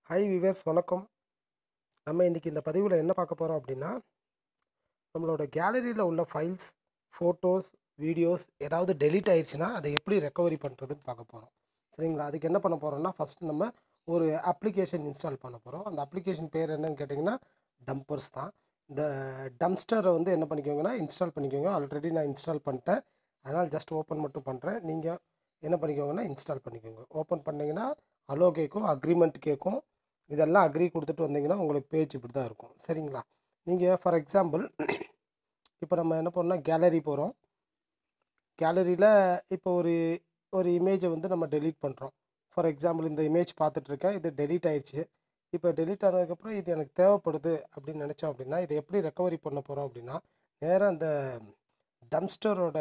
hi wives வணக்கம் நம்ம இன்றைக்கி இந்த பதிவில் என்ன பார்க்க போகிறோம் அப்படின்னா நம்மளோட கேலரியில் உள்ள ஃபைல்ஸ் ஃபோட்டோஸ் வீடியோஸ் ஏதாவது டெலீட் ஆயிடுச்சுன்னா அதை எப்படி ரெக்கவரி பண்ணுறதுன்னு பார்க்க போகிறோம் சரிங்களா அதுக்கு என்ன பண்ண போகிறோம்னா ஃபஸ்ட்டு நம்ம ஒரு அப்ளிகேஷன் இன்ஸ்டால் பண்ண போகிறோம் அந்த அப்ளிகேஷன் பேர் என்னன்னு கேட்டிங்கன்னா டம்பர்ஸ் தான் இந்த டம்ஸ்டரை வந்து என்ன பண்ணிக்கோங்கன்னா இன்ஸ்டால் பண்ணிக்கோங்க ஆல்ரெடி நான் இன்ஸ்டால் பண்ணிட்டேன் அதனால் ஜஸ்ட் ஓப்பன் மட்டும் பண்ணுறேன் நீங்கள் என்ன பண்ணிக்கோங்கன்னா இன்ஸ்டால் பண்ணிக்கோங்க ஓப்பன் பண்ணிங்கன்னா அலோ கேட்கும் அக்ரிமெண்ட் கேட்கும் இதெல்லாம் அக்ரி கொடுத்துட்டு வந்தீங்கன்னா உங்களுக்கு பேஜ் இப்படி தான் இருக்கும் சரிங்களா நீங்கள் ஃபார் எக்ஸாம்பிள் இப்போ நம்ம என்ன பண்ணோம்னா கேலரி போகிறோம் கேலரியில் இப்போ ஒரு ஒரு இமேஜை வந்து நம்ம டெலீட் பண்ணுறோம் ஃபார் எக்ஸாம்பிள் இந்த இமேஜ் பார்த்துட்ருக்கேன் இது டெலீட் ஆயிடுச்சு இப்போ டெலீட் ஆனதுக்கப்புறம் இது எனக்கு தேவைப்படுது அப்படின்னு நினச்சோம் அப்படின்னா இதை எப்படி ரெக்கவரி பண்ண போகிறோம் அப்படின்னா நேராக அந்த டம்ஸ்டரோட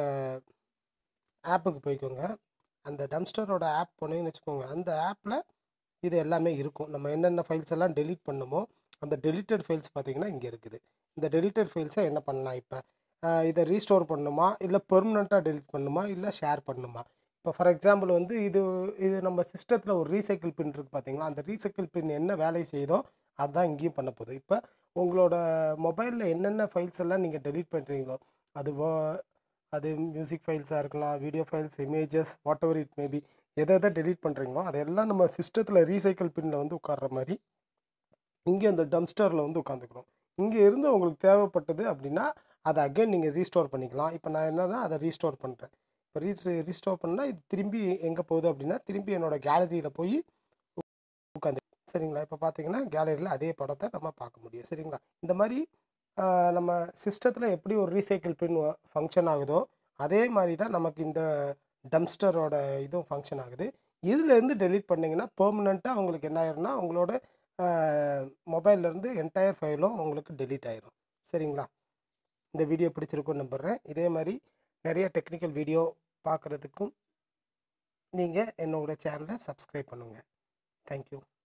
ஆப்புக்கு போய்க்கோங்க அந்த டம்ஸ்டரோட ஆப் போனீங்கன்னு வச்சுக்கோங்க அந்த ஆப்பில் இது எல்லாமே இருக்கும் நம்ம என்னென்ன ஃபைல்ஸ் எல்லாம் டெலீட் பண்ணுமோ அந்த டெலிட்டட் ஃபைல்ஸ் பார்த்தீங்கன்னா இங்கே இருக்குது இந்த டெலிட்டட் ஃபைல்ஸை என்ன பண்ணலாம் இப்போ இதை ரீஸ்டோர் பண்ணணுமா இல்லை பெர்மனெண்ட்டாக டெலிட் பண்ணணுமா இல்லை ஷேர் பண்ணணுமா இப்போ ஃபார் எக்ஸாம்பிள் வந்து இது இது நம்ம சிஸ்டத்தில் ஒரு ரீசைக்கிள் பின் இருக்குது பார்த்தீங்களா அந்த ரீசைக்கிள் பின் என்ன வேலை செய்தோ அதுதான் இங்கேயும் பண்ண போகுது இப்போ உங்களோட மொபைலில் என்னென்ன ஃபைல்ஸ் எல்லாம் நீங்கள் டெலீட் பண்ணுறீங்களோ அது அது மியூசிக் ஃபைல்ஸாக இருக்கலாம் video files images whatever it maybe எதை எதை டெலீட் பண்ணுறீங்களோ அதெல்லாம் நம்ம சிஸ்டத்தில் ரீசைக்கிள் பின்னில் வந்து உட்கார்ற மாதிரி இங்கே அந்த டம்ஸ்டரில் வந்து உட்காந்துக்கணும் இங்கே இருந்து உங்களுக்கு தேவைப்பட்டது அப்படின்னா அதை அகைன் நீங்கள் ரீஸ்டோர் பண்ணிக்கலாம் இப்போ நான் என்னென்னா அதை ரீஸ்டோர் பண்ணுறேன் இப்போ ரீஸ் ரீஸ்டோர் பண்ணால் இது திரும்பி எங்கே போகுது அப்படின்னா திரும்பி என்னோடய கேலரியில் போய் உட்காந்து சரிங்களா இப்போ பார்த்தீங்கன்னா கேலரியில் அதே படத்தை நம்ம பார்க்க முடியும் சரிங்களா இந்த மாதிரி நம்ம சிஸ்டத்தில் எப்படி ஒரு ரீசைக்கிள் பின் ஃபங்க்ஷன் ஆகுதோ அதே மாதிரி தான் நமக்கு இந்த டம்ஸ்டரோட இதுவும் ஃபங்க்ஷன் ஆகுது இதுலேருந்து டெலீட் பண்ணிங்கன்னா பெர்மனெண்ட்டாக உங்களுக்கு என்ன ஆயிரும்னா உங்களோட மொபைல்லேருந்து என்டையர் ஃபைலும் உங்களுக்கு டெலீட் ஆயிரும் சரிங்களா இந்த வீடியோ பிடிச்சிருக்குன்னு நம்புகிறேன் இதே மாதிரி நிறைய டெக்னிக்கல் வீடியோ பார்க்குறதுக்கும் நீங்கள் என்னோடய சேனலை சப்ஸ்கிரைப் பண்ணுங்கள் தேங்க்யூ